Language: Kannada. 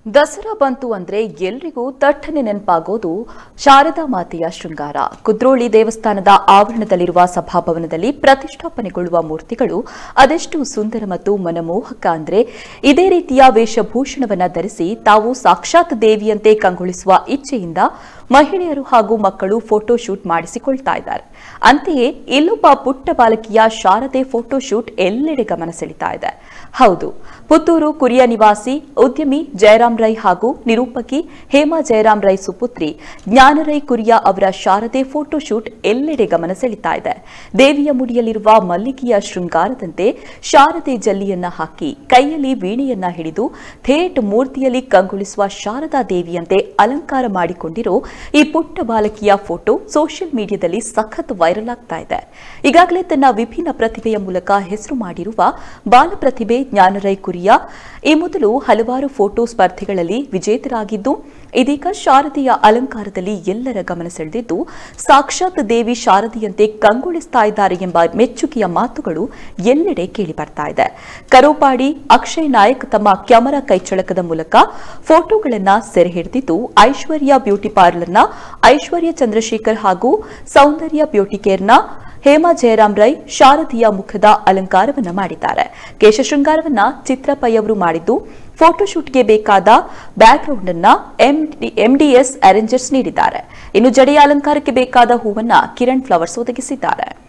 ದಸರಾ ಬಂತು ಅಂದ್ರೆ ಎಲ್ರಿಗೂ ತಟ್ಟನೆ ನೆನಪಾಗೋದು ಶಾರದಾ ಮಾತೆಯ ಶೃಂಗಾರ ಕುದ್ರೋಳಿ ದೇವಸ್ಥಾನದ ಆವರಣದಲ್ಲಿರುವ ಸಭಾಭವನದಲ್ಲಿ ಪ್ರತಿಷ್ಠಾಪನೆಗೊಳ್ಳುವ ಮೂರ್ತಿಗಳು ಅದೆಷ್ಟು ಸುಂದರ ಮತ್ತು ಮನಮೋಹಕ ಅಂದ್ರೆ ಇದೇ ರೀತಿಯ ವೇಷಭೂಷಣವನ್ನ ಧರಿಸಿ ತಾವು ಸಾಕ್ಷಾತ್ ದೇವಿಯಂತೆ ಕಂಗೊಳಿಸುವ ಇಚ್ಛೆಯಿಂದ ಮಹಿಳೆಯರು ಹಾಗೂ ಮಕ್ಕಳು ಫೋಟೋ ಶೂಟ್ ಮಾಡಿಸಿಕೊಳ್ತಾ ಇದ್ದಾರೆ ಅಂತೆಯೇ ಇಲ್ಲೊಬ್ಬ ಪುಟ್ಟ ಬಾಲಕಿಯ ಶಾರದೆ ಫೋಟೋ ಶೂಟ್ ಎಲ್ಲೆಡೆ ಗಮನ ಸೆಳೀತಾ ಇದೆ ಹೌದು ಪುತ್ತೂರು ಕುರಿಯ ನಿವಾಸಿ ಉದ್ಯಮಿ ಜಯರಾಮ್ ರೈ ಹಾಗೂ ನಿರೂಪಕಿ ಹೇಮಾ ಜಯರಾಮ್ ರೈ ಸುಪುತ್ರಿ ಜ್ಞಾನರೈ ಕುರಿಯ ಅವರ ಶಾರದೆ ಫೋಟೋ ಶೂಟ್ ಎಲ್ಲೆಡೆ ಗಮನ ಸೆಳೀತಾ ಇದೆ ದೇವಿಯ ಮುಡಿಯಲ್ಲಿರುವ ಮಲ್ಲಿಗೆಯ ಶೃಂಗಾರದಂತೆ ಶಾರದೆ ಜಲ್ಲಿಯನ್ನ ಹಾಕಿ ಕೈಯಲ್ಲಿ ವೀಣೆಯನ್ನ ಹಿಡಿದು ಥೇಟ್ ಮೂರ್ತಿಯಲ್ಲಿ ಕಂಗೊಳಿಸುವ ಶಾರದಾ ದೇವಿಯಂತೆ ಅಲಂಕಾರ ಮಾಡಿಕೊಂಡಿರೋ ಈ ಪುಟ್ಟ ಬಾಲಕಿಯ ಫೋಟೋ ಸೋಷಿಯಲ್ ಮೀಡಿಯಾದಲ್ಲಿ ಸಖತ್ ವೈರಲ್ ಆಗ್ತಾ ಇದೆ ಈಗಾಗಲೇ ತನ್ನ ವಿಭಿನ್ನ ಪ್ರತಿಭೆಯ ಮೂಲಕ ಹೆಸರು ಮಾಡಿರುವ ಬಾಲ ಪ್ರತಿಭೆ ಜ್ಞಾನರೈ ಕುರಿಯ ಈ ಮೊದಲು ಹಲವಾರು ಫೋಟೋ ಸ್ಪರ್ಧೆಗಳಲ್ಲಿ ವಿಜೇತರಾಗಿದ್ದು ಇದೀಗ ಶಾರದೆಯ ಅಲಂಕಾರದಲ್ಲಿ ಎಲ್ಲರ ಗಮನ ಸೆಳೆದಿದ್ದು ಸಾಕ್ಷಾತ್ ದೇವಿ ಶಾರದೆಯಂತೆ ಕಂಗೊಳಿಸ್ತಾ ಇದ್ದಾರೆ ಎಂಬ ಮೆಚ್ಚುಗೆಯ ಮಾತುಗಳು ಎಲ್ಲೆಡೆ ಕೇಳಿ ಬರ್ತಾ ಇದೆ ಕರೋಪಾಡಿ ಅಕ್ಷಯ್ ನಾಯಕ್ ತಮ್ಮ ಕ್ಯಾಮರಾ ಕೈಚಳಕದ ಮೂಲಕ ಫೋಟೋಗಳನ್ನ ಸೆರೆ ಹಿಡಿದಿದ್ದು ಐಶ್ವರ್ಯ ಬ್ಯೂಟಿ ಪಾರ್ಲರ್ನ ಐಶ್ವರ್ಯ ಚಂದ್ರಶೇಖರ್ ಹಾಗೂ ಸೌಂದರ್ಯ ಬ್ಯೂಟಿ ಕೇರ್ನ ಹೇಮಾ ಜಯರಾಮ್ ರೈ ಶಾರದೀಯ ಮುಖದ ಅಲಂಕಾರವನ್ನ ಮಾಡಿದ್ದಾರೆ ಕೇಶ ಶೃಂಗಾರವನ್ನ ಚಿತ್ರಪೈ ಅವರು ಮಾಡಿದ್ದು ಫೋಟೋಶೂಟ್ಗೆ ಬೇಕಾದ ಬ್ಯಾಕ್ಗ್ರೌಂಡ್ ಅನ್ನ ಎಂಡಿಎಸ್ ಅರೇಂಜರ್ಸ್ ನೀಡಿದ್ದಾರೆ ಇನ್ನು ಜಡೆಯ ಅಲಂಕಾರಕ್ಕೆ ಬೇಕಾದ ಹೂವನ್ನ ಕಿರಣ್ ಫ್ಲವರ್ಸ್ ಒದಗಿಸಿದ್ದಾರೆ